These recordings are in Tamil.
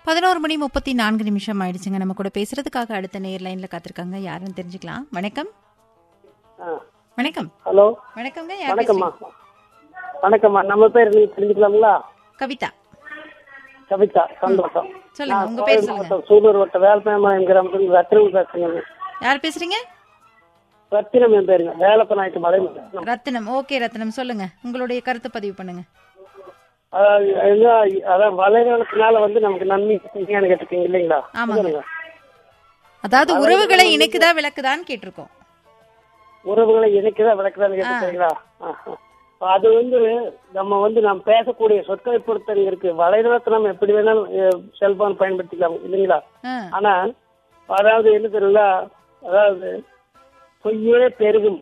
பதினோரு மணி முப்பத்தி நான்கு நிமிஷம் ஆயிடுச்சுங்க நம்ம கூட பேசுறதுக்காக அடுத்த நேர் லைன்ல காத்திருக்காங்க யாருன்னு தெரிஞ்சுக்கலாம் வணக்கம் ஆ. வணக்கம் ஹலோ வணக்கம்ங்க யார் வணக்கம்மா பேசுறீங்க? வணக்கம்மா நம்ம பேர் நீங்க தெரிஞ்சுக்கலாங்களா கவிதா கவிதா சந்தோஷம் சொல்லுங்க நான் உங்க பேர் கோவை சொல்லுங்க மாவட்டம் சூலூர் வட்ட வேலப்பயமாயம் கிராமத்துக்கு ரத்தினம் பேசுறேங்க யார் பேசுறீங்க ரத்தினம் என் பேருங்க வேலப்ப நாய்க்கு மலை மேடம். ரத்தினம் ஓகே ரத்தினம் சொல்லுங்க உங்களுடைய கருத்து பதிவு பண்ணுங்க அதாவது என்ன- அதான் வலைதளத்தினால வந்து நமக்கு நன்மை தீமையானு கேட்டிருக்கீங்க இல்லைங்களா ஆமாங்க. சொல்லுங்க. அதாவது உறவுகளை இணைக்குதா விளக்குதான்னு கேட்டிருக்கோம் உறவுகளை இணைக்குதா விளக்குதான்னு கேட்டிருக்கீங்களா ஆஹா. அது வந்து நம்ம வந்து நாம் பேசக்கூடிய சொற்களை பொறுத்தவங்க இருக்கு வலைதளத்தை நம்ம எப்படி வேணாலும் செல்போன் பயன்படுத்திக்கலாம் இல்லைங்களா ஆ, ஆனா அதாவது என்ன தெரியல அதாவது பொய்யே பெருகும்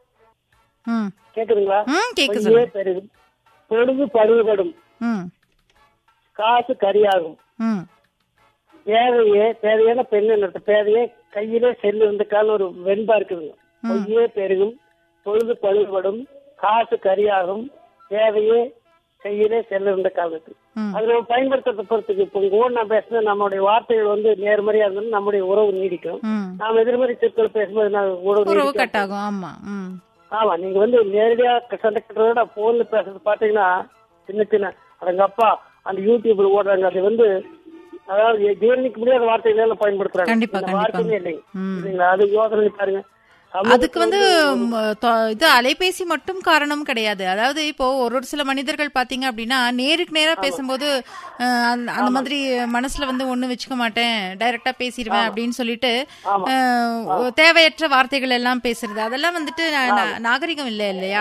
ம் கேக்குதுங்களா ம் கேக்கு பொய்யே சொல்லுங்க பெருகும் பொழுது பழுதுபடும் ம் காசு கரியாகும் ம் தேவையே தேவையான பெண் என்ன தேவையே கையிலே செல்லு இருந்த கால ஒரு வெண்பா இருக்குதுங்க பொய்யே பெருகும் பொழுது பழுதுபடும் காசு கரியாகும் தேவையே கையிலே செல்லு இருந்த காலத்து ம். அது நம்ம பயன்படுத்துறத பொறுத்துக்கு இப்போ உங்க கூட நான் பேசுறது நம்மளுடைய வார்த்தைகள் வந்து நேர்மறையா இருந்தாலும் நம்முடைய உறவு நீடிக்கும் ம் நாம் எதிர்மறை சொற்கள் பேசும்போது நான் உறவு உறவு நீடிக்காது. கட் ஆகும் ஆமா ம் ஆமா நீங்க வந்து நேரடியா சண்டை கட்டுறத போன்ல பேசுறது பாத்தீங்கன்னா சின்ன சின்ன அதங்கப்பா அந்த யூடியூப்ல ஓடுறாங்க அது வந்து அதாவது ஜீரணிக்க முடியாத வார்த்தைகள் எல்லாம் பயன்படுத்துறாங்க கண்டிப்பா, இந்த கண்டிப்பா. வார்த்தையே இல்லைங்க ம். இல்லைங்களா அது யோசனை பண்ணி பாருங்க அதுக்கு வந்து ம், தொ- இது அலைபேசி மட்டும் காரணம் கிடையாது அதாவது இப்போ ஒரு ஒரு சில மனிதர்கள் பாத்தீங்க அப்படின்னா நேருக்கு நேரா பேசும்போது அஹ், அந்த- அந்த மாதிரி மனசுல வந்து ஒண்ணு வச்சுக்க மாட்டேன் டைரக்டா பேசிடுவேன் அப்படின்னு சொல்லிட்டு அஹ், தேவையற்ற வார்த்தைகள் எல்லாம் பேசுறது அதெல்லாம் வந்துட்டு நா- நா- நாகரிகம் இல்லை இல்லையா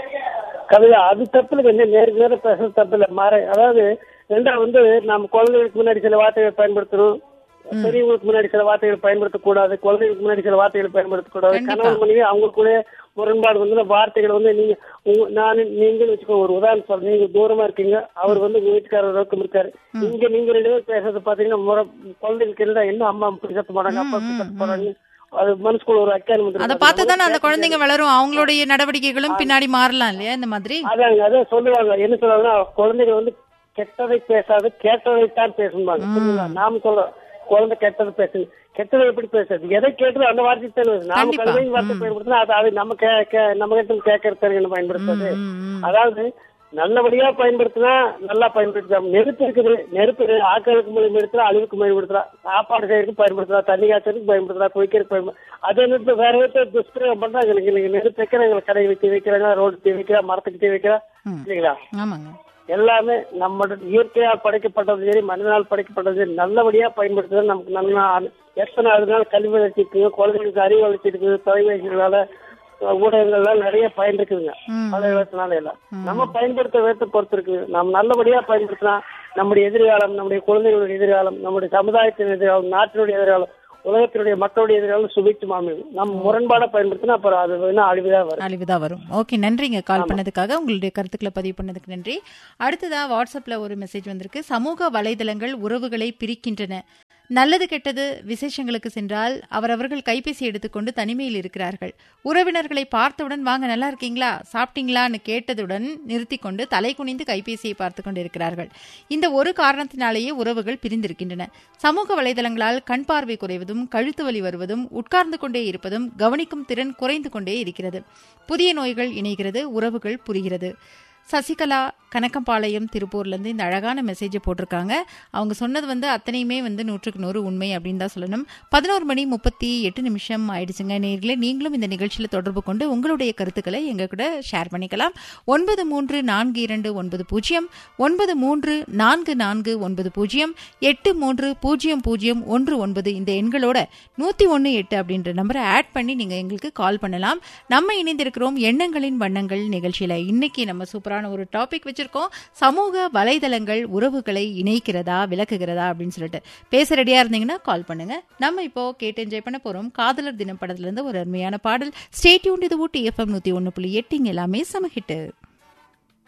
கவிதா அது தப்பு இல்லை நேருக்கு நேரம் பேசுறது தப்பு இல்லை மாற அதாவது ரெண்டா வந்து நம்ம குழந்தைகளுக்கு முன்னாடி சில வார்த்தைகள் பயன்படுத்தணும் பெரியவங்களுக்கு முன்னாடி சில வார்த்தைகள் பயன்படுத்தக்கூடாது குழந்தைகளுக்கு முன்னாடி சில வார்த்தைகள் பயன்படுத்தக்கூடாது கண்டிப்பா. கணவன் மனைவி அவங்களுக்குள்ளே முரண்பாடு வந்து இந்த வார்த்தைகள் வந்து நீங்க உங்க- நான் நீங்க வச்சுக்கோ ஒரு உதாரணம் சொல்றேன் நீங்க தூரமா இருக்கீங்க அவர் வந்து உங்க வீட்டுக்காரர் ரோக்கம் இருக்காரு இங்க நீங்க ரெண்டு பேரும் பேசுறது பாத்தீங்கன்னா முறை குழந்தைகளுக்கு இருந்தா என்ன அம்மா இப்படி கத்த போறாங்க அப்பா இப்படி கத்த போறாங்க அது மனசுக்குள்ள ஒரு அக்கான் வந்து அதை பார்த்து தானே அந்த குழந்தைங்க வளரும் அவங்களுடைய நடவடிக்கைகளும் பின்னாடி மாறலாம் இல்லையா இந்த மாதிரி அதாங்க அதான் சொல்லுவாங்க என்ன சொல்லுவாங்கன்னா குழந்தைங்க வந்து கெட்டதை பேசாது கேட்டதைத்தான் பேசுவாங்க புரியுதுங்களா? நாம சொல்றோம் குழந்தை கெட்டது பேசுது கெட்டதை எப்படி பேசுறது எதை கேட்டதோ அந்த வார்த்தை தான் வருது. நாம கண்டிப்பா. கழுதை வார்த்தை பயன்படுத்தினா அது அது நம்ம கே- கே- நம்ம கிட்ட கேட்கறது பயன்படுத்துறது ம், ம். அதாவது நல்லபடியா பயன்படுத்தினா நல்லா பயன்படுத்தலாம் நெருப்பு இருக்குது நெருப்பு ஆக்களுக்கு பயன்படுத்தலாம் அழிவுக்கு பயன்படுத்தலாம் சாப்பாடு செய்யறதுக்கு பயன்படுத்தலாம் தண்ணி காய்ச்சறதுக்கு பயன்படுத்தலாம் குளிக்கிறதுக்கு பயன்படுத்தலாம் அதே நேரத்தில் வேற விதத்தை துஷ்பிரயோகம் பண்றாங்க எனக்கு இன்னைக்கு நெருப்பு வைக்கிறாங்க கடை வச்சு வைக்கிறாங்க ரோடு தீ வைக்கிறா மரத்துக்கு தீ வைக்கிறா ம். இல்லைங்களா ஆமாங்க எல்லாமே நம்ம இயற்கையால் படைக்கப்பட்டது சரி மனிதனால் படைக்கப்பட்டது சரி நல்லபடியா பயன்படுத்துறது நமக்கு நல்லா எத்தனை அதனால கல்வி வளர்ச்சி இருக்குங்க குழந்தைகளுக்கு அறிவு வளர்ச்சி இருக்குது தொலைபேசிகளால அஹ், ஊடகங்கள்லாம் நிறைய பயன் இருக்குதுங்க ம். பழைய எல்லாம் நம்ம பயன்படுத்த விதத்தை பொறுத்து இருக்குது நம்ம நல்லபடியா பயன்படுத்தினா நம்முடைய எதிர்காலம் நம்முடைய குழந்தைகளுடைய எதிர்காலம் நம்முடைய சமுதாயத்தின் எதிர்காலம் நாட்டினுடைய எதிர்காலம் உலகத்தினுடைய மக்களுடைய எதிர்காலம் சுபிச்சு அமையும் நம்ம முரண்பாடா பயன்படுத்தினா அப்புறம் அது வேணா அழிவுதான் வரும் அழிவுதான் வரும் ஓகே நன்றிங்க கால் பண்ணதுக்காக உங்களுடைய கருத்துக்களை பதிவு பண்ணதுக்கு நன்றி அடுத்ததா வாட்ஸ்அப்ல ஒரு மெசேஜ் வந்திருக்கு சமூக வலைதளங்கள் உறவுகளை பிரிக்கின்றன நல்லது கெட்டது விசேஷங்களுக்கு சென்றால் அவரவர்கள் கைபேசி எடுத்துக்கொண்டு தனிமையில் இருக்கிறார்கள் உறவினர்களை பார்த்தவுடன் வாங்க நல்லா இருக்கீங்களா சாப்பிட்டீங்களான்னு கேட்டதுடன் நிறுத்தி கொண்டு தலை குனிந்து கைபேசியை பார்த்து கொண்டு இருக்கிறார்கள் இந்த ஒரு காரணத்தினாலேயே உறவுகள் பிரிந்திருக்கின்றன சமூக வலைதளங்களால் கண் பார்வை குறைவதும் கழுத்து வலி வருவதும் உட்கார்ந்து கொண்டே இருப்பதும் கவனிக்கும் திறன் குறைந்து கொண்டே இருக்கிறது புதிய நோய்கள் இணைகிறது உறவுகள் புரிகிறது சசிகலா கனக்கம்பாளையம் திருப்பூர்லேருந்து இந்த அழகான மெசேஜை போட்டிருக்காங்க அவங்க சொன்னது வந்து அத்தனையுமே வந்து நூற்றுக்கு நூறு உண்மை அப்படின்னு தான் சொல்லணும் பதினோரு மணி முப்பத்தி எட்டு நிமிஷம் ஆயிடுச்சுங்க நேர்களே நீங்களும் இந்த நிகழ்ச்சியில் தொடர்பு கொண்டு உங்களுடைய கருத்துக்களை எங்க கூட ஷேர் பண்ணிக்கலாம் ஒன்பது மூன்று நான்கு இரண்டு ஒன்பது பூஜ்ஜியம் ஒன்பது மூன்று நான்கு நான்கு ஒன்பது பூஜ்ஜியம் எட்டு மூன்று பூஜ்ஜியம் பூஜ்ஜியம் ஒன்று ஒன்பது இந்த எண்களோட நூற்றி ஒன்று எட்டு அப்படின்ற நம்பரை ஆட் பண்ணி நீங்கள் எங்களுக்கு கால் பண்ணலாம் நம்ம இணைந்திருக்கிறோம் எண்ணங்களின் வண்ணங்கள் நிகழ்ச்சியில் இன்னைக்கு நம்ம சூப்பரான ஒரு டாபிக் வச்சிருக்கோம் சமூக வலைதளங்கள் உறவுகளை இணைக்கிறதா விளக்குகிறதா அப்படின்னு சொல்லிட்டு பேச ரெடியா இருந்தீங்கன்னா கால் பண்ணுங்க நம்ம இப்போ கேட்டு என்ஜாய் பண்ண போறோம் காதலர் தினம் படத்துல இருந்து ஒரு அருமையான பாடல் ஸ்டேட்யூன் இது ஊட்டி எஃப்எம் நூத்தி ஒன்னு புள்ளி எட்டிங் எல்லாமே சமஹிட்டு